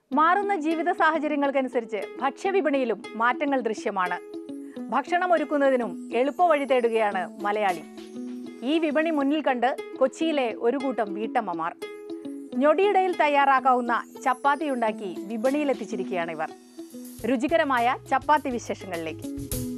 മാറുന്ന ജീവിത സാഹചര്യങ്ങൾക്കനുസരിച്ച് ഭക്ഷ്യവിപണിയിലും മാറ്റങ്ങൾ ദൃശ്യമാണ് ഭക്ഷണം ഒരുക്കുന്നതിനും എളുപ്പവഴി തേടുകയാണ് മലയാളി ഈ വിപണി മുന്നിൽ കണ്ട് കൊച്ചിയിലെ ഒരു കൂട്ടം വീട്ടമ്മമാർ ഞൊടിയിടയിൽ തയ്യാറാക്കാവുന്ന ചപ്പാത്തി ഉണ്ടാക്കി വിപണിയിലെത്തിച്ചിരിക്കുകയാണ് ഇവർ രുചികരമായ ചപ്പാത്തി വിശേഷങ്ങളിലേക്ക്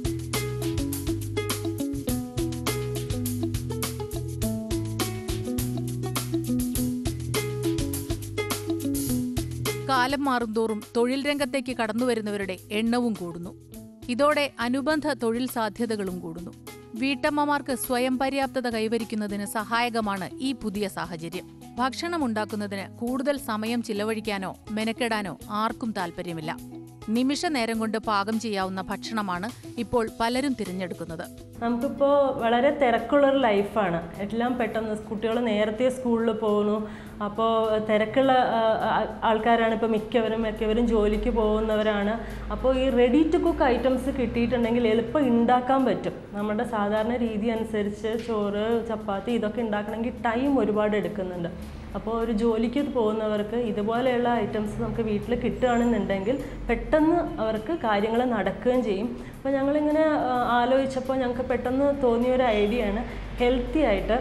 കാലം മാറുംതോറും തൊഴിൽ രംഗത്തേക്ക് കടന്നുവരുന്നവരുടെ എണ്ണവും കൂടുന്നു ഇതോടെ അനുബന്ധ തൊഴിൽ സാധ്യതകളും കൂടുന്നു വീട്ടമ്മമാർക്ക് സ്വയം പര്യാപ്തത കൈവരിക്കുന്നതിന് സഹായകമാണ് ഈ പുതിയ സാഹചര്യം ഭക്ഷണം ഉണ്ടാക്കുന്നതിന് കൂടുതൽ സമയം ചിലവഴിക്കാനോ മെനക്കെടാനോ ആർക്കും താല്പര്യമില്ല നിമിഷ നേരം കൊണ്ട് പാകം ചെയ്യാവുന്ന ഭക്ഷണമാണ് ഇപ്പോൾ പലരും തിരഞ്ഞെടുക്കുന്നത് നമുക്കിപ്പോൾ വളരെ തിരക്കുള്ളൊരു ലൈഫാണ് എല്ലാം പെട്ടെന്ന് കുട്ടികൾ നേരത്തെ സ്കൂളിൽ പോകുന്നു അപ്പോൾ തിരക്കുള്ള ആ, ആ, ആൾക്കാരാണ് ഇപ്പോൾ മിക്കവരും മിക്കവരും ജോലിക്ക് പോകുന്നവരാണ് അപ്പോൾ ഈ റെഡി ടു കുക്ക് ഐറ്റംസ് കിട്ടിയിട്ടുണ്ടെങ്കിൽ എളുപ്പം ഉണ്ടാക്കാൻ പറ്റും നമ്മുടെ സാധാരണ രീതി അനുസരിച്ച് ചോറ് ചപ്പാത്തി ഇതൊക്കെ ഉണ്ടാക്കണമെങ്കിൽ ടൈം ഒരുപാട് എടുക്കുന്നുണ്ട് അപ്പോൾ ഒരു ജോലിക്ക് പോകുന്നവർക്ക് ഇതുപോലെയുള്ള ഐറ്റംസ് നമുക്ക് വീട്ടിൽ കിട്ടുകയാണെന്നുണ്ടെങ്കിൽ പെട്ടെന്ന് അവർക്ക് കാര്യങ്ങൾ നടക്കുകയും ചെയ്യും അപ്പോൾ ഞങ്ങളിങ്ങനെ ആ, ആലോചിച്ചപ്പോൾ ഞങ്ങൾക്ക് പെട്ടെന്ന് തോന്നിയ ഒരു ഐഡിയ ആണ് ഹെൽത്തി ആയിട്ട്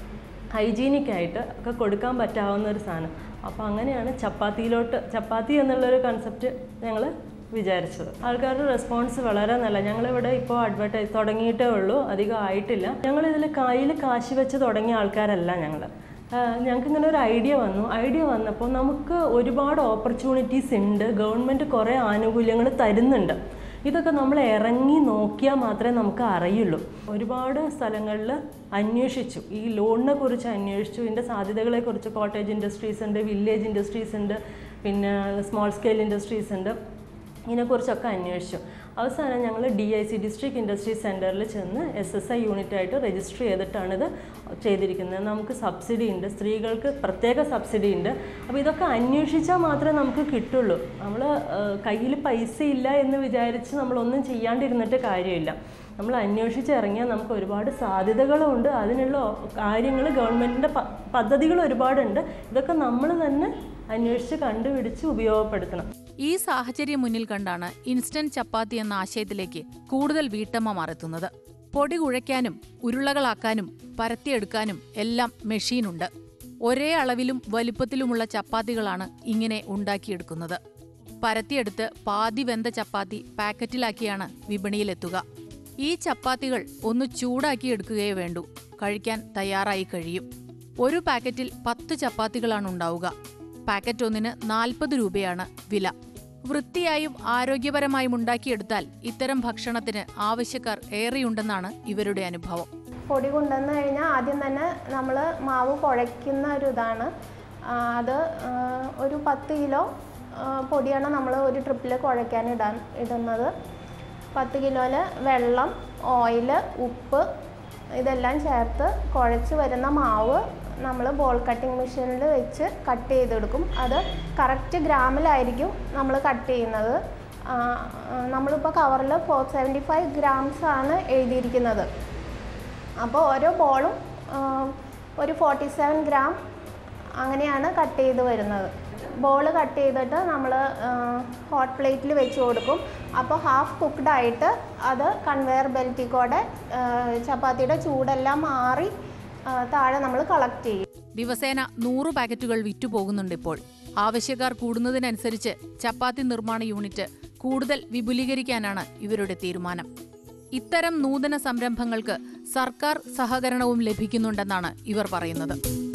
ഹൈജീനിക് ആയിട്ട് ഒക്കെ കൊടുക്കാൻ പറ്റാവുന്ന ഒരു സാധനം അപ്പോൾ അങ്ങനെയാണ് ചപ്പാത്തിയിലോട്ട് ചപ്പാത്തി എന്നുള്ളൊരു കൺസെപ്റ്റ് ഞങ്ങൾ വിചാരിച്ചത് ആൾക്കാരുടെ റെസ്പോൺസ് വളരെ നല്ല ഞങ്ങളിവിടെ ഇപ്പോൾ അഡ്വർടൈസ് തുടങ്ങിയിട്ടേ ഉള്ളൂ അധികം ആയിട്ടില്ല ഞങ്ങളിതിൽ കയ്യിൽ കാശ് വെച്ച് തുടങ്ങിയ ആൾക്കാരല്ല ഞങ്ങൾ ഞങ്ങൾക്ക് ഇങ്ങനെ ഒരു ഐഡിയ വന്നു ഐഡിയ വന്നപ്പോൾ നമുക്ക് ഒരുപാട് ഓപ്പർച്യൂണിറ്റീസ് ഉണ്ട് ഗവൺമെൻറ് കുറേ ആനുകൂല്യങ്ങൾ തരുന്നുണ്ട് ഇതൊക്കെ നമ്മൾ ഇറങ്ങി നോക്കിയാൽ മാത്രമേ നമുക്ക് അറിയുള്ളൂ ഒരുപാട് സ്ഥലങ്ങളിൽ അന്വേഷിച്ചു ഈ ലോണിനെ കുറിച്ച് അന്വേഷിച്ചു ഇതിൻ്റെ സാധ്യതകളെക്കുറിച്ച് കോട്ടേജ് ഇൻഡസ്ട്രീസ് ഉണ്ട് വില്ലേജ് ഇൻഡസ്ട്രീസ് ഉണ്ട് പിന്നെ സ്മോൾ സ്കെയിൽ ഇൻഡസ്ട്രീസ് ഉണ്ട് ഇതിനെക്കുറിച്ചൊക്കെ അന്വേഷിച്ചു അവസാനം ഞങ്ങൾ D I C district industry സെൻറ്ററിൽ ചെന്ന് എസ് എസ് ഐ യൂണിറ്റായിട്ട് രജിസ്റ്റർ ചെയ്തിട്ടാണ് ഇത് ചെയ്തിരിക്കുന്നത് നമുക്ക് സബ്സിഡി ഉണ്ട് സ്ത്രീകൾക്ക് പ്രത്യേക സബ്സിഡി ഉണ്ട് അപ്പോൾ ഇതൊക്കെ അന്വേഷിച്ചാൽ മാത്രമേ നമുക്ക് കിട്ടുള്ളൂ നമ്മൾ കയ്യിൽ പൈസ ഇല്ല എന്ന് വിചാരിച്ച് നമ്മളൊന്നും ചെയ്യാണ്ടിരുന്നിട്ട് കാര്യമില്ല നമ്മൾ അന്വേഷിച്ച് ഇറങ്ങിയാൽ നമുക്ക് ഒരുപാട് സാധ്യതകളുണ്ട് അതിനുള്ള കാര്യങ്ങൾ ഗവൺമെൻറ്റിൻ്റെ പദ്ധതികൾ ഒരുപാടുണ്ട് ഇതൊക്കെ നമ്മൾ തന്നെ അന്വേഷിച്ച് കണ്ടുപിടിച്ച് ഉപയോഗപ്പെടുത്തണം ഈ സാഹചര്യം മുന്നിൽ കണ്ടാണ് ഇൻസ്റ്റന്റ് ചപ്പാത്തി എന്ന ആശയത്തിലേക്ക് കൂടുതൽ വീട്ടമ്മമാർ എത്തുന്നത് പൊടി കുഴയ്ക്കാനും ഉരുളകളാക്കാനും പരത്തിയെടുക്കാനും എല്ലാം മെഷീനുണ്ട് ഒരേ അളവിലും വലുപ്പത്തിലുമുള്ള ചപ്പാത്തികളാണ് ഇങ്ങനെ ഉണ്ടാക്കിയെടുക്കുന്നത് പരത്തിയെടുത്ത് പാതി വെന്ത ചപ്പാത്തി പാക്കറ്റിലാക്കിയാണ് വിപണിയിലെത്തുക ഈ ചപ്പാത്തികൾ ഒന്ന് ചൂടാക്കി എടുക്കുകയേ വേണ്ടൂ കഴിക്കാൻ തയ്യാറായി കഴിയും ഒരു പാക്കറ്റിൽ പത്ത് ചപ്പാത്തികളാണ് ഉണ്ടാവുക പാക്കറ്റ് ഒന്നിന് നാൽപ്പത് രൂപയാണ് വില വൃത്തിയായും ആരോഗ്യപരമായും ഉണ്ടാക്കിയെടുത്താൽ ഇത്തരം ഭക്ഷണത്തിന് ആവശ്യക്കാർ ഏറെയുണ്ടെന്നാണ് ഇവരുടെ അനുഭവം പൊടി കൊണ്ടുവന്ന് കഴിഞ്ഞാൽ ആദ്യം തന്നെ നമ്മൾ മാവ് കുഴയ്ക്കുന്ന ഒരു ഇതാണ് ആ, അത് ആ, ഒരു പത്ത് കിലോ ആ, പൊടിയാണ് നമ്മൾ ഒരു ട്രിപ്പിൽ കുഴയ്ക്കാൻ ഇടാൻ ഇടുന്നത് പത്ത് കിലോയിൽ വെള്ളം ഓയിൽ ഉപ്പ് ഇതെല്ലാം ചേർത്ത് കുഴച്ച് വരുന്ന മാവ് നമ്മൾ ബോൾ കട്ടിംഗ് മെഷീനിൽ വെച്ച് കട്ട് ചെയ്തെടുക്കും അത് കറക്റ്റ് ഗ്രാമിലായിരിക്കും നമ്മൾ കട്ട് ചെയ്യുന്നത് ആ, ആ, നമ്മളിപ്പോൾ കവറിൽ ഫോർ സെവൻറ്റി ഫൈവ് ഗ്രാംസ് ആണ് എഴുതിയിരിക്കുന്നത് അപ്പോൾ ഓരോ ബോളും ഒരു ഫോർട്ടി സെവൻ ഗ്രാം അങ്ങനെയാണ് കട്ട് ചെയ്ത് വരുന്നത് ബോൾ കട്ട് ചെയ്തിട്ട് നമ്മൾ ഹോട്ട് പ്ലേറ്റിൽ വെച്ച് കൊടുക്കും അപ്പോൾ ഹാഫ് കുക്ക്ഡ് ആയിട്ട് അത് കൺവെയർ ബെൽറ്റിൽ കൂടെ ആ, ചപ്പാത്തിയുടെ ചൂടെല്ലാം മാറി ആ, താഴെ നമ്മൾ കളക്ട് ചെയ്യും ദിവസേന നൂറ് പാക്കറ്റുകൾ വിറ്റുപോകുന്നുണ്ട് ഇപ്പോൾ ആവശ്യക്കാർ കൂടുന്നതിനനുസരിച്ച് ചപ്പാത്തി നിർമ്മാണ യൂണിറ്റ് കൂടുതൽ വിപുലീകരിക്കാനാണ് ഇവരുടെ തീരുമാനം ഇത്തരം നൂതന സംരംഭങ്ങൾക്ക് സർക്കാർ സഹകരണവും ലഭിക്കുന്നുണ്ടെന്നാണ് ഇവർ പറയുന്നത്